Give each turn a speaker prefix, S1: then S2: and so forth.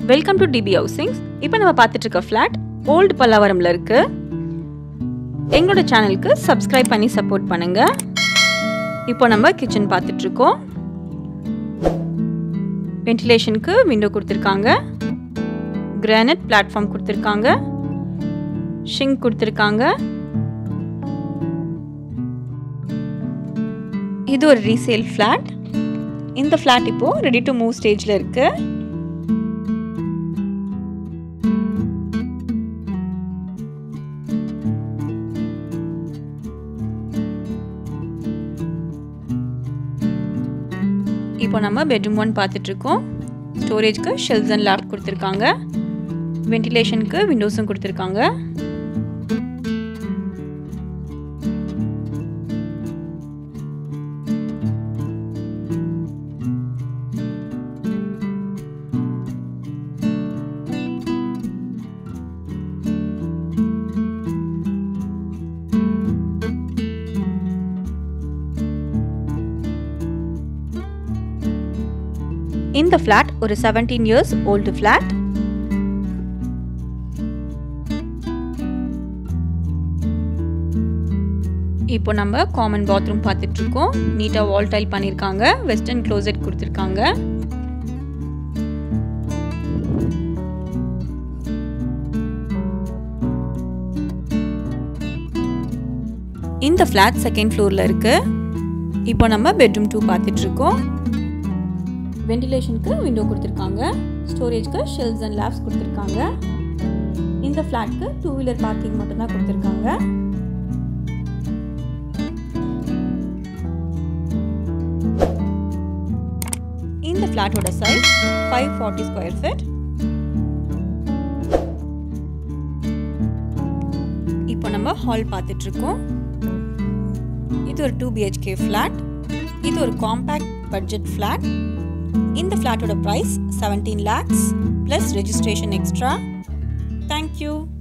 S1: welcome to DP ஹவுசிங்ஸ் இப்போ நம்ம பார்த்துட்டு இருக்க ஃப்ளாட் ஓல்டு பல்லாவரம்ல இருக்கு எங்களோட சேனலுக்கு சப்ஸ்கிரைப் பண்ணி சப்போர்ட் பண்ணுங்க இப்போ நம்ம கிச்சன் பார்த்துட்டு இருக்கோம் வென்டிலேஷனுக்கு விண்டோ கொடுத்துருக்காங்க கிரானைட் பிளாட்ஃபார்ம் கொடுத்துருக்காங்க ஷிங்க் கொடுத்துருக்காங்க இது ஒரு ரீசேல் ஃப்ளாட் இந்த ஃப்ளாட் இப்போ ரெடி டு மூவ் ஸ்டேஜில் இருக்கு இப்போ நம்ம பெட்ரூம் ஒன் பார்த்துட்டு இருக்கோம் ஸ்டோரேஜ்க்கு ஷெல்ஸ் அண்ட் லேப் கொடுத்துருக்காங்க வென்டிலேஷனுக்கு விண்டோஸும் கொடுத்துருக்காங்க இந்த ஃப்ளாட் ஒரு செவன்டீன் இயர்ஸ் ஓல்டு ஃப்ளாட் இப்போ நம்ம காமன் பாத்ரூம் பார்த்துட்டு இருக்கோம் நீட்டாக வால் டைல் பண்ணியிருக்காங்க வெஸ்டர்ன் க்ளோசெட் கொடுத்துருக்காங்க இந்த ஃப்ளாட் செகண்ட் ஃப்ளோரில் இருக்கு இப்போ நம்ம பெட்ரூம் டூ பார்த்துட்டு இருக்கோம் வென்டிலேஷனுக்கு விண்டோ கொடுத்துருக்காங்க ஸ்டோரேஜ்க்கு ஷெல்ஸ் அண்ட் லேப்ஸ் கொடுத்துருக்காங்க இந்த ஃப்ளாட்க்கு டூ வீலர் பார்க்கிங் மட்டும்தான் கொடுத்துருக்காங்க இந்த ஃப்ளாட்டோட size five forty square feet இப்போ நம்ம ஹால் பார்த்துட்டு இருக்கோம் இது ஒரு டூ பிஹெச்கே ஃப்ளாட் இது ஒரு காம்பேக்ட் பட்ஜெட் ஃப்ளாட் இந்த ஃப்ளாட்டோட price seventeen lakhs plus registration extra thank you